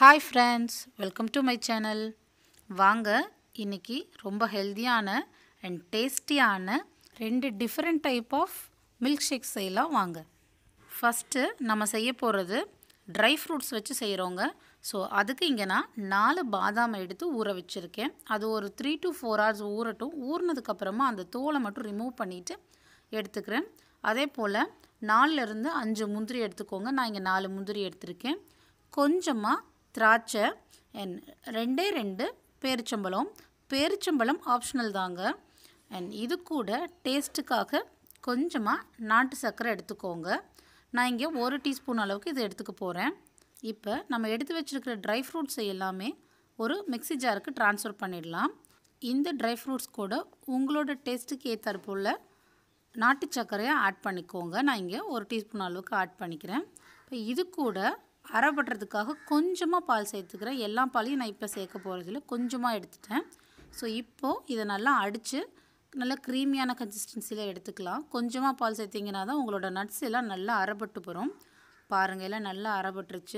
hi friends welcome to my channel வாங்க இன்னைக்கு ரொம்ப ஹெல்த்தியான அண்ட் டேஸ்டியான ரெண்டு different type of milk shake செய்யலாம் வாங்க ஃபஸ்ட்டு நம்ம செய்ய போகிறது ட்ரை ஃப்ரூட்ஸ் வச்சு செய்கிறோங்க ஸோ அதுக்கு இங்கே நான் நாலு பாதாம் எடுத்து ஊற வச்சுருக்கேன் அது ஒரு த்ரீ டு ஃபோர் ஹவர்ஸ் ஊறட்டும் ஊறினதுக்கப்புறமா அந்த தோலை மட்டும் ரிமூவ் பண்ணிவிட்டு எடுத்துக்கிறேன் அதே போல் நாலுலேருந்து அஞ்சு முந்திரி எடுத்துக்கோங்க நான் இங்கே நாலு முந்திரி எடுத்திருக்கேன் கொஞ்சமாக திராட்சை அண்ட் ரெண்டே ரெண்டு பேரிச்சம்பழம் பேரிச்சம்பழம் ஆப்ஷனல் தாங்க அண்ட் இது கூட டேஸ்ட்டுக்காக கொஞ்சமாக நாட்டு சர்க்கரை எடுத்துக்கோங்க நான் இங்கே ஒரு டீஸ்பூன் அளவுக்கு இது எடுத்துக்க போகிறேன் இப்போ நம்ம எடுத்து வச்சுருக்கிற ட்ரை ஃப்ரூட்ஸ் எல்லாமே ஒரு மிக்ஸி ஜாருக்கு ட்ரான்ஸ்ஃபர் பண்ணிடலாம் இந்த ட்ரை ஃப்ரூட்ஸ் கூட உங்களோட டேஸ்ட்டுக்கு ஏற்றாற்போல் நாட்டு சர்க்கரையை ஆட் பண்ணிக்கோங்க நான் இங்கே ஒரு டீஸ்பூன் அளவுக்கு ஆட் பண்ணிக்கிறேன் இப்போ இது கூட அரைப்படுறதுக்காக கொஞ்சமாக பால் சேர்த்துக்கிறேன் எல்லா பாலையும் நான் இப்போ சேர்க்க போகிறதில்ல கொஞ்சமாக எடுத்துட்டேன் ஸோ இப்போது இதை நல்லா அடித்து நல்லா க்ரீமியான கன்சிஸ்டன்சியில் எடுத்துக்கலாம் கொஞ்சமாக பால் சேர்த்திங்கன்னா தான் உங்களோட நட்ஸ் எல்லாம் நல்லா அரைப்பட்டு போகிறோம் பாருங்கள் எல்லாம் நல்லா அரைப்பட்டுருச்சு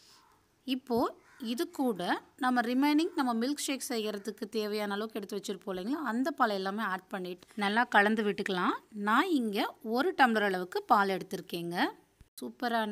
இப்போது இது கூட நம்ம ரிமைனிங் நம்ம மில்க் ஷேக் செய்கிறதுக்கு தேவையான அளவுக்கு எடுத்து வச்சுருப்போம் இல்லைங்களா அந்த பால் எல்லாமே ஆட் பண்ணிட்டு நல்லா கலந்து விட்டுக்கலாம் நான் இங்கே ஒரு டம்ளர் அளவுக்கு பால் எடுத்திருக்கேங்க சூப்பரான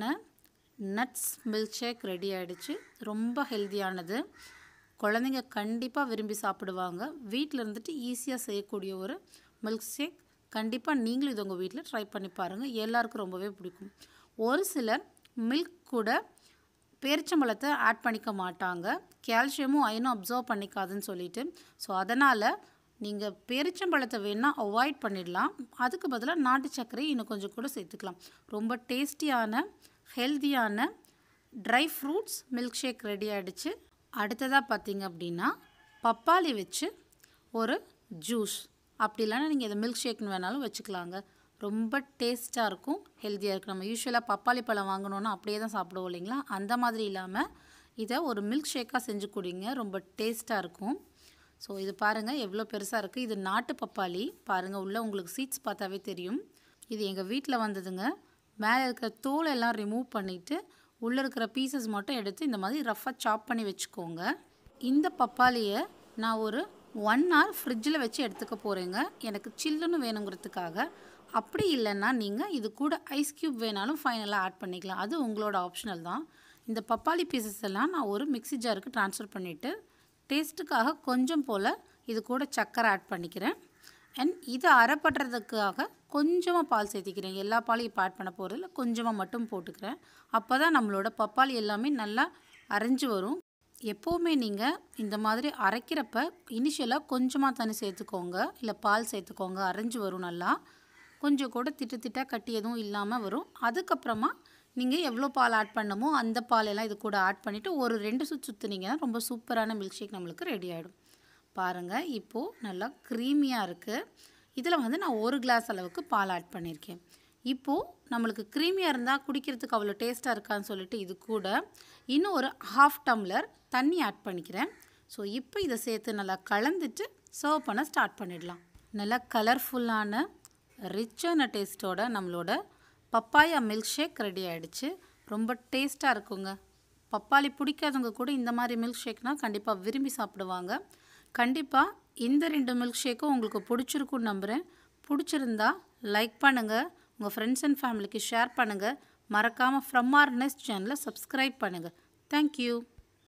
நட்ஸ் மில்க் ஷேக் ரெடி ஆகிடுச்சு ரொம்ப ஹெல்த்தியானது குழந்தைங்க கண்டிப்பாக விரும்பி சாப்பிடுவாங்க வீட்டில் இருந்துட்டு ஈஸியாக செய்யக்கூடிய ஒரு மில்க் ஷேக் கண்டிப்பாக நீங்களும் இது உங்கள் வீட்டில் ட்ரை பண்ணி பாருங்கள் எல்லாருக்கும் ரொம்பவே பிடிக்கும் ஒரு சிலர் மில்க் கூட பேரிச்சம்பழத்தை ஆட் பண்ணிக்க மாட்டாங்க கால்சியமும் அயனும் அப்சர்வ் பண்ணிக்காதுன்னு சொல்லிட்டு ஸோ அதனால் நீங்கள் பேரிச்சம்பழத்தை வேணால் அவாய்ட் பண்ணிடலாம் அதுக்கு பதிலாக நாட்டு சர்க்கரை இன்னும் கொஞ்சம் கூட சேர்த்துக்கலாம் ரொம்ப டேஸ்டியான ஹெல்த்தியான dry fruits milk shake ready ஆகிடுச்சு அடுத்ததாக பார்த்தீங்க அப்படின்னா பப்பாளி வச்சு ஒரு ஜூஸ் அப்படி இல்லைன்னா நீங்கள் இதை மில்க் ஷேக்னு வேணாலும் வச்சுக்கலாங்க ரொம்ப டேஸ்ட்டாக இருக்கும் ஹெல்த்தியாக இருக்கும் நம்ம யூஸ்வலாக பப்பாளி பழம் வாங்கினோன்னா அப்படியே தான் சாப்பிடுவோம் இல்லைங்களா அந்த மாதிரி இல்லாமல் இதை ஒரு மில்க் ஷேக்காக செஞ்சு குடிங்க ரொம்ப டேஸ்ட்டாக இருக்கும் ஸோ இது பாருங்கள் எவ்வளோ பெருசாக இருக்குது இது நாட்டு பப்பாளி பாருங்கள் உள்ளே உங்களுக்கு சீட்ஸ் பார்த்தாவே தெரியும் இது எங்கள் வீட்டில் வந்ததுங்க மேலே இருக்கிற தோல் எல்லாம் ரிமூவ் பண்ணிவிட்டு உள்ளே இருக்கிற பீசஸ் மட்டும் எடுத்து இந்த மாதிரி ரஃப்பாக சாப் பண்ணி வச்சுக்கோங்க இந்த பப்பாளியை நான் ஒரு ஒன் ஹவர் ஃப்ரிட்ஜில் வச்சு எடுத்துக்க போகிறேங்க எனக்கு சில்லுன்னு வேணுங்கிறதுக்காக அப்படி இல்லைன்னா நீங்கள் இது கூட ஐஸ் க்யூப் வேணாலும் ஃபைனலாக ஆட் பண்ணிக்கலாம் அது உங்களோட ஆப்ஷனல் தான் இந்த பப்பாளி பீசஸ் எல்லாம் நான் ஒரு மிக்ஸி ஜாருக்கு ட்ரான்ஸ்ஃபர் பண்ணிவிட்டு டேஸ்ட்டுக்காக கொஞ்சம் போல் இது கூட சர்க்கரை ஆட் பண்ணிக்கிறேன் அண்ட் இதை அரைப்படுறதுக்காக கொஞ்சமாக பால் சேர்த்திக்கிறேன் எல்லா பாலையும் இப்போ ஆட் பண்ண போகிறதில்ல கொஞ்சமாக மட்டும் போட்டுக்கிறேன் அப்போ தான் நம்மளோட பப்பாளி எல்லாமே நல்லா அரைஞ்சு வரும் எப்போவுமே நீங்கள் இந்த மாதிரி அரைக்கிறப்ப இனிஷியலாக கொஞ்சமாக தண்ணி சேர்த்துக்கோங்க இல்லை பால் சேர்த்துக்கோங்க அரைஞ்சு வரும் நல்லா கொஞ்சம் கூட திட்டு திட்டாக கட்டி எதுவும் இல்லாமல் வரும் அதுக்கப்புறமா நீங்கள் எவ்வளோ பால் ஆட் பண்ணமோ அந்த பாலெல்லாம் இது கூட ஆட் பண்ணிவிட்டு ஒரு ரெண்டு சுற்று சுற்றுனீங்கன்னா ரொம்ப சூப்பரான மில்க் ஷேக் நம்மளுக்கு ரெடி ஆகிடும் பாருங்கள் இப்போது நல்லா க்ரீமியாக இருக்குது இதில் வந்து நான் ஒரு கிளாஸ் அளவுக்கு பால் ஆட் பண்ணியிருக்கேன் இப்போது நம்மளுக்கு க்ரீமியாக இருந்தால் குடிக்கிறதுக்கு அவ்வளோ டேஸ்ட்டாக இருக்கான்னு சொல்லிட்டு இது கூட இன்னும் ஒரு ஹாஃப் டம்ளர் தண்ணி ஆட் பண்ணிக்கிறேன் ஸோ இப்போ இதை சேர்த்து நல்லா கலந்துட்டு சர்வ் பண்ண ஸ்டார்ட் பண்ணிடலாம் நல்லா கலர்ஃபுல்லான ரிச்சான டேஸ்ட்டோட நம்மளோட பப்பாயா மில்க் ஷேக் ரெடி ஆகிடுச்சு ரொம்ப டேஸ்ட்டாக இருக்குங்க பப்பாளி பிடிக்காதவங்க கூட இந்த மாதிரி மில்க் ஷேக்னால் கண்டிப்பாக விரும்பி சாப்பிடுவாங்க கண்டிப்பாக இந்த ரெண்டு மில்க் ஷேக்கும் உங்களுக்கு பிடிச்சிருக்குன்னு நம்புகிறேன் பிடிச்சிருந்தா லைக் பண்ணுங்கள் உங்கள் ஃப்ரெண்ட்ஸ் அண்ட் ஃபேமிலிக்கு ஷேர் பண்ணுங்கள் மறக்காமல் ஃப்ரம் ஆர் நெஸ்ட் சேனலை சப்ஸ்கிரைப் பண்ணுங்கள் தேங்க்யூ